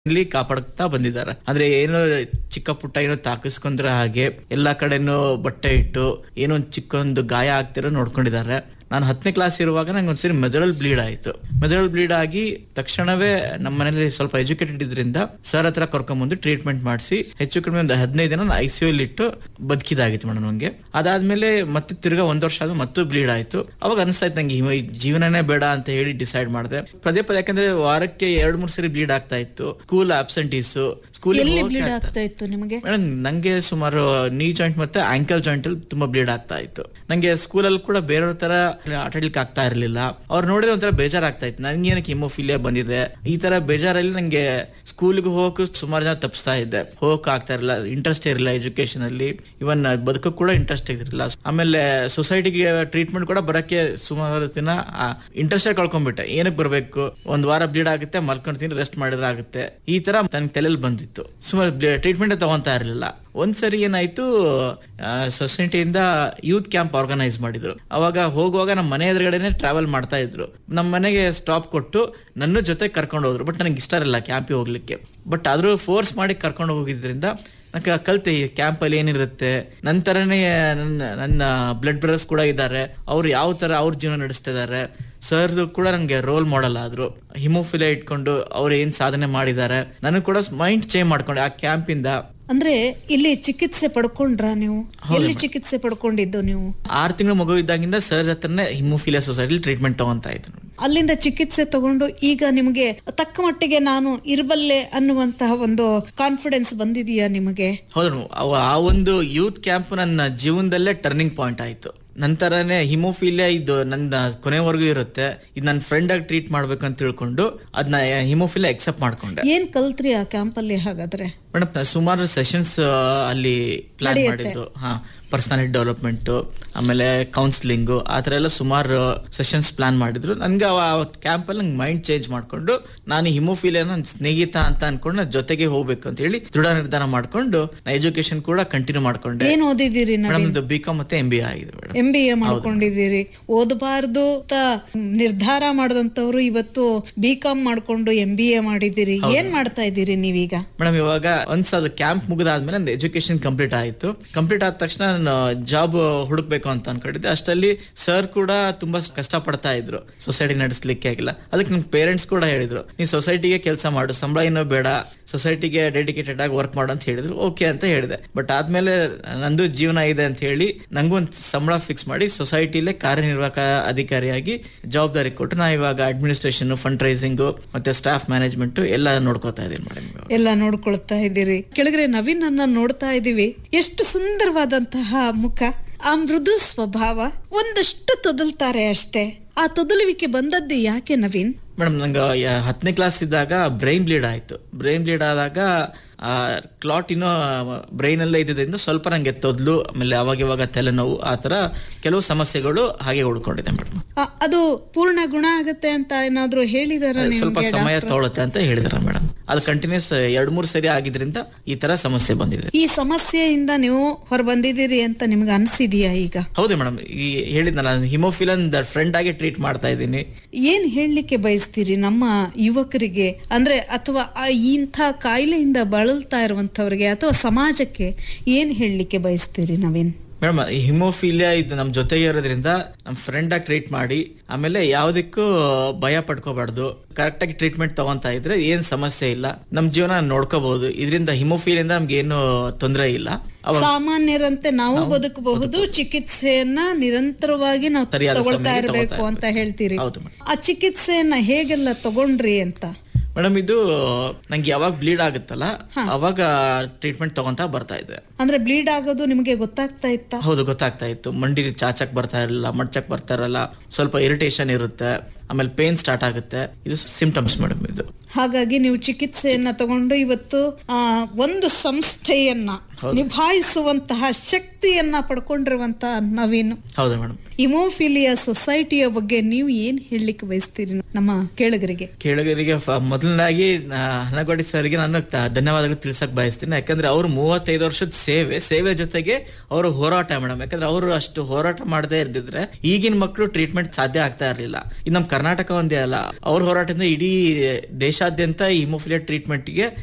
ಇಲ್ಲಿ ಕಾಪಾಡ್ತಾ ಬಂದಿದ್ದಾರೆ ಅಂದ್ರೆ ಏನೋ ಚಿಕ್ಕ ಪುಟ್ಟ ಏನೋ ತಾಕಿಸ್ಕೊಂಡ್ರೆ ಹಾಗೆ ಎಲ್ಲಾ ಕಡೆನೂ ಬಟ್ಟೆ ಇಟ್ಟು ಏನೋ ಒಂದ್ ಚಿಕ್ಕೊಂದು ಗಾಯ ಆಗ್ತಿರೋ ನೋಡ್ಕೊಂಡಿದ್ದಾರೆ ನಾನು ಹತ್ತನೇ ಕ್ಲಾಸ್ ಇರುವಾಗ ನಂಗೆ ಒಂದ್ಸರಿ ಮೆದುಳಲ್ಲಿ ಬ್ಲೀಡ್ ಆಯ್ತು ಮೆದುಳಲ್ಲಿ ಬ್ಲೀಡ್ ಆಗಿ ತಕ್ಷಣವೇ ನಮ್ಮ ಮನೇಲಿ ಸ್ವಲ್ಪ ಎಜುಕೇಟೆಡ್ ಇದ್ರಿಂದ ಸರ್ ಹತ್ರ ಕರ್ಕೊಂಡ್ಬಂದು ಟ್ರೀಟ್ಮೆಂಟ್ ಮಾಡಿಸಿ ಹೆಚ್ಚು ಕಡಿಮೆ ಒಂದು ಹದಿನೈದು ದಿನ ಐ ಸಿ ಇಲ್ಲಿ ಇಟ್ಟು ಬದುಕಿದಾಗಿತ್ತು ಮೇಡಮ್ ನಂಗೆ ಅದಾದ್ಮೇಲೆ ಮತ್ತೆ ತಿರ್ಗಾ ಒಂದ್ ವರ್ಷ ಆದ್ಮೇಲೆ ಮತ್ತೆ ಬ್ಲೀಡ್ ಆಯ್ತು ಅವಾಗ ಅನಿಸ್ತಾಯ್ತು ನಂಗೆ ಈ ಈ ಜೀವನನೇ ಬೇಡ ಅಂತ ಹೇಳಿ ಡಿಸೈಡ್ ಮಾಡಿದೆ ಪದೇ ಪದೇ ಯಾಕಂದ್ರೆ ವಾರಕ್ಕೆ ಎರಡ್ ಮೂರ್ ಸರಿ ಬ್ಲೀಡ್ ಆಗ್ತಾ ಇತ್ತು ಸ್ಕೂಲ್ ಆಬ್ಸೆಂಟೀಸ್ ಎಲ್ಲಿ ಬ್ಲೀಡ್ ಸ್ಕೂಲ್ ಆಗ್ತಾ ಇತ್ತು ನಿಮಗೆ ಮೇಡಮ್ ನಂಗೆ ಸುಮಾರು ನೀ ಜಾಯಿಂಟ್ ಮತ್ತೆ ಆಂಕಲ್ ಜಾಯಿಂಟ್ ಅಲ್ಲಿ ತುಂಬಾ ಬ್ಲೀಡ್ ಆಗ್ತಾ ಇತ್ತು ನಂಗೆ ಸ್ಕೂಲಲ್ಲಿ ಕೂಡ ಬೇರೆಯವ್ರ ತರ ಆಟ ಆಡ್ಲಿಕ್ಕೆ ಆಗ್ತಾ ಇರ್ಲಿಲ್ಲ ಅವ್ರು ನೋಡಿದ್ರೆ ಒಂಥರ ಬೇಜಾರಾಗ್ತಾ ಇತ್ತು ನನ್ಗೆ ಏನಕ್ಕೆ ಹಿಮೋಫಿಲಿಯಾ ಬಂದಿದೆ ಈ ತರ ಬೇಜಾರಲ್ಲಿ ನಂಗೆ ಸ್ಕೂಲ್ಗೆ ಹೋಗಕ್ಕೆ ಸುಮಾರು ಜನ ತಪ್ಪಿಸ್ತಾ ಇದ್ದೆ ಹೋಗಕ್ ಆಗ್ತಾ ಇರಲಿಲ್ಲ ಇಂಟ್ರೆಸ್ಟ್ ಇರಲಿಲ್ಲ ಎಜುಕೇಶನ್ ಅಲ್ಲಿ ಇವನ್ ಬದುಕಕ್ ಕೂಡ ಇಂಟ್ರೆಸ್ಟ್ ಇರಲಿಲ್ಲ ಆಮೇಲೆ ಸೊಸೈಟಿಗೆ ಟ್ರೀಟ್ಮೆಂಟ್ ಕೂಡ ಬರಕ್ಕೆ ಸುಮಾರು ದಿನ ಇಂಟ್ರೆಸ್ಟ್ ಕಳ್ಕೊಂಡ್ಬಿಟ್ಟೆ ಏನಕ್ಕೆ ಬರ್ಬೇಕು ಒಂದ್ ವಾರ ಬ್ಲೀಡ್ ಆಗುತ್ತೆ ಮಲ್ಕೊಂಡ್ತೀನಿ ರೆಸ್ಟ್ ಮಾಡಿದ್ರೆ ಆಗುತ್ತೆ ಈ ತರ ನನ್ ತಲೆಯಲ್ಲಿ ಬಂದಿತ್ತು ಸುಮಾರು ಟ್ರೀಟ್ಮೆಂಟ್ ತಗೊಂತಾ ಇರಲಿಲ್ಲ ಒಂದ್ಸರಿ ಏನಾಯ್ತು ಸೊಸೈಟಿಯಿಂದ ಯೂತ್ ಕ್ಯಾಂಪ್ ಆರ್ಗನೈಸ್ ಮಾಡಿದ್ರು ಅವಾಗ ಹೋಗುವಾಗ ನಮ್ಮ ಮನೆ ಎದುರುಗಡೆನೆ ಟ್ರಾವೆಲ್ ಮಾಡ್ತಾ ಇದ್ರು ನಮ್ಮ ಮನೆಗೆ ಸ್ಟಾಪ್ ಕೊಟ್ಟು ನನ್ನ ಜೊತೆ ಕರ್ಕೊಂಡು ಹೋದ್ರು ಬಟ್ ನನಗೆ ಇಷ್ಟ ಇರಲಿಲ್ಲ ಕ್ಯಾಂಪಿಗೆ ಹೋಗ್ಲಿಕ್ಕೆ ಬಟ್ ಆದ್ರೂ ಫೋರ್ಸ್ ಮಾಡಿ ಕರ್ಕೊಂಡು ಹೋಗಿದ್ರಿಂದ ನಂಗೆ ಕಲ್ತೆ ಈ ಕ್ಯಾಂಪಲ್ಲಿ ಏನಿರುತ್ತೆ ನನ್ನ ಥರನೇ ನನ್ನ ನನ್ನ ಬ್ಲಡ್ ಬ್ರದರ್ಸ್ ಕೂಡ ಇದ್ದಾರೆ ಅವ್ರು ಯಾವ ಥರ ಅವ್ರ ಜೀವನ ನಡೆಸ್ತಾ ಇದ್ದಾರೆ ಸರ್ದು ಕೂಡ ನನಗೆ ರೋಲ್ ಮಾಡಲ್ ಆದ್ರು ಹಿಮೋಫಿಲಿಯಾ ಇಟ್ಕೊಂಡು ಅವ್ರು ಏನ್ ಸಾಧನೆ ಮಾಡಿದ್ದಾರೆ ನನಗೆ ಕೂಡ ಮೈಂಡ್ ಚೇಂಜ್ ಮಾಡ್ಕೊಂಡೆ ಆ ಕ್ಯಾಂಪಿಂದ ಅಂದ್ರೆ ಇಲ್ಲಿ ಚಿಕಿತ್ಸೆ ಪಡ್ಕೊಂಡ್ರ ನೀವು ಎಲ್ಲಿ ಚಿಕಿತ್ಸೆ ಪಡ್ಕೊಂಡಿದ್ದು ನೀವು ಆರು ತಿಂಗಳು ಮಗು ಇದ್ದಾಗಿಂದ ಸರ್ ಹತ್ರನೇ ಹಿಮೋಫಿಲಿಯಾ ಸೊಸೈಟಿ ಟ್ರೀಟ್ಮೆಂಟ್ ತಗೊಂತಾ ಇದ್ರು ಅಲ್ಲಿಂದ ಚಿಕಿತ್ಸೆ ತಗೊಂಡು ಈಗ ನಿಮಗೆ ತಕ್ಕ ಮಟ್ಟಿಗೆ ನಾನು ಇರಬಲ್ಲೆ ಅನ್ನುವಂತಹ ಒಂದು ಕಾನ್ಫಿಡೆನ್ಸ್ ಬಂದಿದೆಯಾ ನಿಮಗೆ ಹೌದು ಅವ- ಆ ಒಂದು ಯೂತ್ ಕ್ಯಾಂಪ್ ನನ್ನ ಜೀವನದಲ್ಲೇ ಟರ್ನಿಂಗ್ ಪಾಯಿಂಟ್ ಆಯ್ತು ನಂತರನೇ ಹಿಮೋಫಿಲಿಯಾ ಇದು ನನ್ನ ಕೊನೆವರೆಗೂ ಇರುತ್ತೆ ಇದು ನನ್ನ ಫ್ರೆಂಡ್ ಆಗಿ ಟ್ರೀಟ್ ಮಾಡ್ಬೇಕು ಅಂತ ತಿಳ್ಕೊಂಡು ಅದನ್ನ ಹಿಮೋಫಿಲಿಯಾ ಎಕ್ಸೆಪ್ಟ್ ಮಾಡ್ಕೊಂಡೆ ಏನ್ ಕಲ್ತ್ರಿ ಆ ಕ್ಯಾಂಪಲ್ಲಿ ಹಾಗಾದ್ರೆ ಮೇಡಮ್ ಸುಮಾರು ಸೆಷನ್ಸ್ ಅಲ್ಲಿ ಪ್ಲಾನ್ ಮಾಡಿದ್ರು ಹಾ ಪರ್ಸನಾಲಿಟಿ ಡೆವಲಪ್ಮೆಂಟ್ ಆಮೇಲೆ ಕೌನ್ಸಿಲಿಂಗು ಆ ಥರ ಎಲ್ಲ ಸುಮಾರು ಸೆಷನ್ಸ್ ಪ್ಲಾನ್ ಮಾಡಿದ್ರು ನನ್ಗೆ ಆ ಕ್ಯಾಂಪಲ್ಲಿ ನಂಗೆ ಮೈಂಡ್ ಚೇಂಜ್ ಮಾಡ್ಕೊಂಡು ನಾನು ಹಿಮೋಫಿಲಿಯಾ ನನ್ನ ಸ್ನೇಹಿತ ಅಂತ ಅನ್ಕೊಂಡು ನಾನ್ ಜೊತೆಗೆ ಹೋಗ್ಬೇಕು ಅಂತ ಹೇಳಿ ದೃಢ ನಿರ್ಧಾರ ಮಾಡ್ಕೊಂಡು ನಾ ಎಜುಕೇಶನ್ ಕೂಡ ಕಂಟಿನ್ಯೂ ಮಾಡ್ಕೊಂಡೆ ಏನ್ ಓದಿದ್ದೀರಿ ಮೇಡಮ್ ಇದು ಬಿ ಕಾಮ್ ಮತ್ತೆ ಎಂ ಬಿ ಆಗಿದೆ ಮೇಡಮ್ ಎಂ ಬಿ ಎ ಮಾಡ್ಕೊಂಡಿದ್ದೀರಿ ಓದಬಾರ್ದು ಅಂತ ನಿರ್ಧಾರ ಮಾಡಿದಂತವ್ರು ಇವತ್ತು ಬಿ ಕಾಮ್ ಮಾಡ್ಕೊಂಡು ಎಂ ಬಿ ಎ ಮಾಡಿದ್ದೀರಿ ಏನ್ ಮಾಡ್ತಾ ಇದ್ದೀರಿ ನೀವೀಗ ಮೇಡಮ್ ಇವಾಗ ಒಂದ್ಸ ಅದು ಕ್ಯಾಂಪ್ ಮುಗಿದಾದ್ಮೇಲೆ ನಂದು ಎಜುಕೇಶನ್ ಕಂಪ್ಲೀಟ್ ಆಯ್ತು ಕಂಪ್ಲೀಟ್ ಆದ ತಕ್ಷಣ ನಾನು ಜಾಬ್ ಹುಡುಕ್ಬೇಕು ಅಂತ ಅನ್ಕೊಂಡಿದ್ದೆ ಅಷ್ಟಲ್ಲಿ ಸರ್ ಕೂಡ ತುಂಬಾ ಕಷ್ಟ ಪಡ್ತಾ ಇದ್ರು ಸೊಸೈಟಿ ನಡೆಸ್ಲಿಕ್ಕೆ ಆಗಿಲ್ಲ ಅದಕ್ಕೆ ನನ್ ಪೇರೆಂಟ್ಸ್ ಕೂಡ ಹೇಳಿದ್ರು ನೀ ಸೊಸೈಟಿಗೆ ಕೆಲಸ ಮಾಡು ಸಂಬಳ ಏನೋ ಬೇಡ ಸೊಸೈಟಿಗೆ ಡೆಡಿಕೇಟೆಡ್ ಆಗಿ ವರ್ಕ್ ಮಾಡು ಅಂತ ಹೇಳಿದ್ರು ಓಕೆ ಅಂತ ಹೇಳಿದೆ ಬಟ್ ಆದ್ಮೇಲೆ ನಂದು ಜೀವನ ಇದೆ ಅಂತ ಹೇಳಿ ನಂಗೂ ಒಂದು ಸಂಬಳ ಫಿಕ್ಸ್ ಮಾಡಿ ಸೊಸೈಟಿಲೇ ಕಾರ್ಯನಿರ್ವಾಹಕ ಅಧಿಕಾರಿಯಾಗಿ ಜವಾಬ್ದಾರಿ ಕೊಟ್ಟು ನಾ ಇವಾಗ ಅಡ್ಮಿನಿಸ್ಟ್ರೇಷನ್ ಫಂಡ್ ರೈಸಿಂಗ್ ಮತ್ತೆ ಸ್ಟಾಫ್ ಮ್ಯಾನೇಜ್ಮೆಂಟ್ ಎಲ್ಲ ನೋಡ್ಕೋತಾ ಇದ್ದೀನಿ ಮೇಡಮ್ ಇವಾಗ ಎಲ್ಲ ನೋಡ್ಕೊಳ್ತಾ ಇದ್ದೀರಿ ಕೆಳಗಡೆ ನವೀನ್ ಅನ್ನ ನೋಡ್ತಾ ಇದೀವಿ ಎಷ್ಟು ಸುಂದರವಾದಂತಹ ಮುಖ ಆ ಮೃದು ಸ್ವಭಾವ ಒಂದಷ್ಟು ತೊದಲ್ತಾರೆ ಅಷ್ಟೇ ಆ ತೊದಲುವಿಕೆ ಬಂದದ್ದು ಯಾಕೆ ನವೀನ್ ಮೇಡಮ್ ನಂಗೆ ಯ- ಹತ್ತನೇ ಕ್ಲಾಸ್ ಇದ್ದಾಗ ಬ್ರೈನ್ ಬ್ಲೀಡ್ ಆಯ್ತು ಬ್ರೈನ್ ಬ್ಲೀಡ್ ಆದಾಗ ಕ್ಲಾಟ್ ಇನ್ನೂ ಬ್ರೈನ್ ಅಲ್ಲೇ ಇದ್ದಿದ್ದರಿಂದ ಸ್ವಲ್ಪ ನಂಗೆ ತೊದ್ಲು ಆಮೇಲೆ ಅವಾಗ ಇವಾಗ ತಲೆನೋವು ಆ ತರ ಕೆಲವು ಸಮಸ್ಯೆಗಳು ಹಾಗೆ ಉಳ್ಕೊಂಡಿದೆ ಮೇಡಮ್ ಆ, ಅದು ಪೂರ್ಣ ಗುಣ ಆಗತ್ತೆ ಅಂತ ಏನಾದ್ರೂ ಹೇಳಿದಾರ ಸ್ವಲ್ಪ ಸಮಯ ತಗೊಳುತ್ತೆ ಅಂತ ಹೇಳಿದಾರೆ ಮೇಡಮ್ ಅದು ಕಂಟಿನ್ಯೂಸ್ ಎರಡ್ ಮೂರು ಸರಿ ಆಗಿದ್ರಿಂದ ಈ ತರ ಸಮಸ್ಯೆ ಬಂದಿದೆ ಈ ಸಮಸ್ಯೆಯಿಂದ ನೀವು ಹೊರ ಬಂದಿದ್ದೀರಿ ಅಂತ ನಿಮ್ಗೆ ಅನ್ಸಿದ್ಯಾ ಈಗ ಹೌದು ಮೇಡಮ್ ಈ ಹೇಳಿದ್ನಲ್ಲ ನಾನು ಹಿಮೋಫಿಲನ್ ಫ್ರೆಂಡ್ ಆಗಿ ಟ್ರೀಟ್ ಮಾಡ್ತಾ ಇದ್ದೀನಿ ಏನ್ ಹೇಳಲಿಕ್ಕೆ ಬಯಸ್ತೀರಿ ನಮ್ಮ ಯುವಕರಿಗೆ ಅಂದ್ರೆ ಅಥವಾ ಆ ಇಂಥ ಕಾಯಿಲೆಯಿಂದ ಬಳಲ್ತಾ ಇರುವಂತವ್ರಿಗೆ ಅಥವಾ ಸಮಾಜಕ್ಕೆ ಏನ್ ಹೇಳಲಿಕ್ಕೆ ಬಯಸ್ತೀರಿ ನವೀನ್ ಮೇಡಮ್ ಈ ಹಿಮೋಫಿಲಿಯಾ ಇದು ನಮ್ಮ ಜೊತೆಗೆ ಇರೋದ್ರಿಂದ ನಮ್ಮ ಫ್ರೆಂಡ್ ಆಗಿ ಟ್ರೀಟ್ ಮಾಡಿ ಆಮೇಲೆ ಯಾವುದಕ್ಕೂ ಭಯ ಪಡ್ಕೋಬಾರ್ದು ಕರೆಕ್ಟ್ ಆಗಿ ಟ್ರೀಟ್ಮೆಂಟ್ ತಗೊಂತಾ ಇದ್ರೆ ಏನ್ ಸಮಸ್ಯೆ ಇಲ್ಲ ನಮ್ಮ ಜೀವನ ನೋಡ್ಕೋಬಹುದು ಇದರಿಂದ ಹಿಮೋಫಿಲಿಯಿಂದ ನಮ್ಗೆ ಏನು ತೊಂದರೆ ಇಲ್ಲ ಅವಾಗ ಸಾಮಾನ್ಯರಂತೆ ನಾವು ಬದುಕಬಹುದು ಚಿಕಿತ್ಸೆಯನ್ನ ನಿರಂತರವಾಗಿ ನಾವು ಸರಿಯಾದ ತಗೊಳ್ತಾ ಸಮಯಕ್ಕೆ ಇರಬೇಕು ತಗೊಳ್ತಾ ಅಂತ ಹೇಳ್ತೀರಿ ಹೌದು ಮೇಡಮ್ ಆ ಚಿಕಿತ್ಸೆಯನ್ನ ಹೇಗೆಲ್ಲ ತಗೊಂಡ್ರಿ ಅಂತ ಮೇಡಮ್ ಇದು ನಂಗೆ ಯಾವಾಗ ಬ್ಲೀಡ್ ಆಗುತ್ತಲ್ಲ ಅವಾಗ ಟ್ರೀಟ್ಮೆಂಟ್ ತಗೊಂತಾ ಬರ್ತಾ ಇದೆ ಅಂದ್ರೆ ಬ್ಲೀಡ್ ಆಗೋದು ನಿಮಗೆ ಗೊತ್ತಾಗ್ತಾ ಇತ್ತಾ ಹೌದು ಗೊತ್ತಾಗ್ತಾ ಇತ್ತು ಮಂಡಿ ಚಾಚಕ್ ಬರ್ತಾ ಇರಲಿಲ್ಲ ಮಡ್ಚಕ್ ಬರ್ತಾ ಇರಲ್ಲ ಸ್ವಲ್ಪ ಇರಿಟೇಷನ್ ಇರುತ್ತೆ ಆಮೇಲೆ ಪೇನ್ ಸ್ಟಾರ್ಟ್ ಆಗುತ್ತೆ ಇದು ಸಿಂಪ್ಟಮ್ಸ್ ಮೇಡಮ್ ಇದು ಹಾಗಾಗಿ ನೀವು ಚಿಕಿತ್ಸೆಯನ್ನ ತಗೊಂಡು ಇವತ್ತು ಆ, ಒಂದು ಸಂಸ್ಥೆಯನ್ನ ನಿಭಾಯಿಸುವಂತಹ ಶಕ್ತಿಯನ್ನ ಪಡ್ಕೊಂಡಿರುವಂತಹ ನವೀನ್ ಹೌದು ಮೇಡಮ್ ಇಮೋಫಿಲಿಯಾ ಸೊಸೈಟಿಯ ಬಗ್ಗೆ ನೀವು ಏನ್ ಹೇಳಲಿಕ್ಕೆ ಬಯಸ್ತೀರಿ ನಮ್ಮ ಕೇಳುಗರಿಗೆ ಕೇಳುಗರಿಗೆ ಫ- ಮೊದಲನಾಗಿ ಹನಗೋಡಿ ಸರ್ಗೆ ನಾನು ತ- ಧನ್ಯವಾದಗಳು ತಿಳ್ಸಕ್ ಬಯಸ್ತೀನಿ ಯಾಕಂದ್ರೆ ಅವ್ರು ಮೂವತ್ತೈದು ವರ್ಷದ ಸೇವೆ ಸೇವೆ ಜೊತೆಗೆ ಅವರು ಹೋರಾಟ ಮೇಡಮ್ ಯಾಕಂದ್ರೆ ಅವರು ಅಷ್ಟು ಹೋರಾಟ ಮಾಡದೇ ಇರ್ದಿದ್ರೆ ಈಗಿನ ಮಕ್ಕಳು ಟ್ರೀಟ್ಮೆಂಟ್ ಸಾಧ್ಯ ಆಗ್ತಾ ಇರ್ಲಿಲ್ಲ ಇದು ನಮ್ ಕರ್ನಾಟಕ ಒಂದೇ ಅಲ್ಲ ಅವ್ರ ಹೋರಾಟದಿಂದ ಇಡೀ ದೇಶ ದೇಶಾದ್ಯಂತ ಈ ಹಿಮೋಫಿಲಿಯಾ ಟ್ರೀಟ್ಮೆಂಟ್ಗೆ